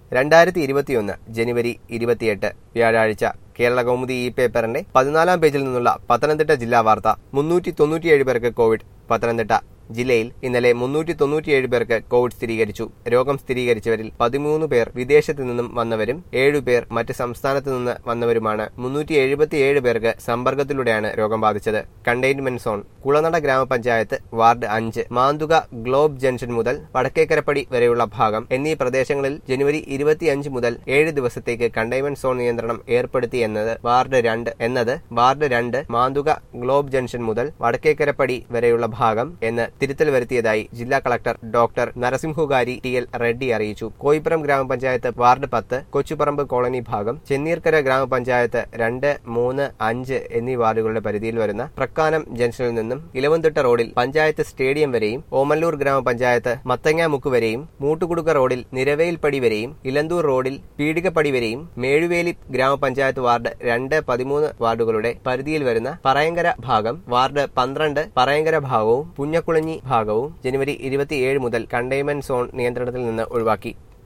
രണ്ടായിരത്തി ഇരുപത്തിയൊന്ന് ജനുവരി ഇരുപത്തിയെട്ട് വ്യാഴാഴ്ച കേരള കൗമുദി ഈ പേപ്പറിന്റെ പതിനാലാം പേജിൽ നിന്നുള്ള പത്തനംതിട്ട ജില്ലാ വാർത്ത മുന്നൂറ്റി തൊണ്ണൂറ്റിയേഴ് പേർക്ക് കോവിഡ് പത്തനംതിട്ട ജില്ലയിൽ ഇന്നലെ മുന്നൂറ്റി തൊണ്ണൂറ്റിയേഴ് പേർക്ക് കോവിഡ് സ്ഥിരീകരിച്ചു രോഗം സ്ഥിരീകരിച്ചവരിൽ പതിമൂന്ന് പേർ വിദേശത്തു നിന്നും വന്നവരും ഏഴുപേർ മറ്റ് സംസ്ഥാനത്തു നിന്ന് വന്നവരുമാണ് മുന്നൂറ്റി എഴുപത്തിയേഴ് പേർക്ക് സമ്പർക്കത്തിലൂടെയാണ് രോഗം ബാധിച്ചത് കണ്ടെയ്ൻമെന്റ് സോൺ കുളനട ഗ്രാമപഞ്ചായത്ത് വാർഡ് അഞ്ച് മാന്തുക ഗ്ലോബ് ജംഗ്ഷൻ മുതൽ വടക്കേക്കരപ്പടി വരെയുള്ള ഭാഗം എന്നീ പ്രദേശങ്ങളിൽ ജനുവരി ഇരുപത്തിയഞ്ച് മുതൽ ഏഴ് ദിവസത്തേക്ക് കണ്ടെയ്ൻമെന്റ് സോൺ നിയന്ത്രണം ഏർപ്പെടുത്തി എന്നത് വാർഡ് രണ്ട് എന്നത് വാർഡ് രണ്ട് മാന്തുക ഗ്ലോബ് ജംഗ്ഷൻ മുതൽ വടക്കേക്കരപ്പടി വരെയുള്ള ഭാഗം എന്ന് തിരുത്തൽ വരുത്തിയതായി ജില്ലാ collector doctor Narasimhugari T L Reddy അറിയിച്ചു കോയിപ്പുറം ഗ്രാമപഞ്ചായത്ത് വാർഡ് പത്ത് കൊച്ചുപറമ്പ് കോളനി ഭാഗം ചെന്നീർക്കര ഗ്രാമപഞ്ചായത്ത് രണ്ട് മൂന്ന് അഞ്ച് എന്നീ വാർഡുകളുടെ പരിധിയിൽ വരുന്ന പ്രക്കാനം ജംഗ്ഷനിൽ നിന്നും ഇലവന്തിട്ട റോഡിൽ പഞ്ചായത്ത് സ്റ്റേഡിയം വരെയും ഓമല്ലൂർ ഗ്രാമപഞ്ചായത്ത് മത്തങ്ങാമുക്ക് വരെയും മൂട്ടുകുടുക്ക റോഡിൽ നിരവേൽപ്പടി വരെയും ഇലന്തൂർ റോഡിൽ പീടികപ്പടി വരെയും മേഴുവേലി ഗ്രാമപഞ്ചായത്ത് വാർഡ് രണ്ട് പതിമൂന്ന് വാർഡുകളുടെ പരിധിയിൽ വരുന്ന പറയങ്കര ഭാഗം വാർഡ് പന്ത്രണ്ട് പറയങ്കര ഭാഗവും പുഞ്ഞക്കുളഞ്ഞി ഭാഗവും ജനുവരി ഇരുപത്തിയേഴ് മുതൽ കണ്ടെയ്ൻമെന്റ് സോൺ നിയന്ത്രണത്തിൽ നിന്ന് ഒഴിവാക്കി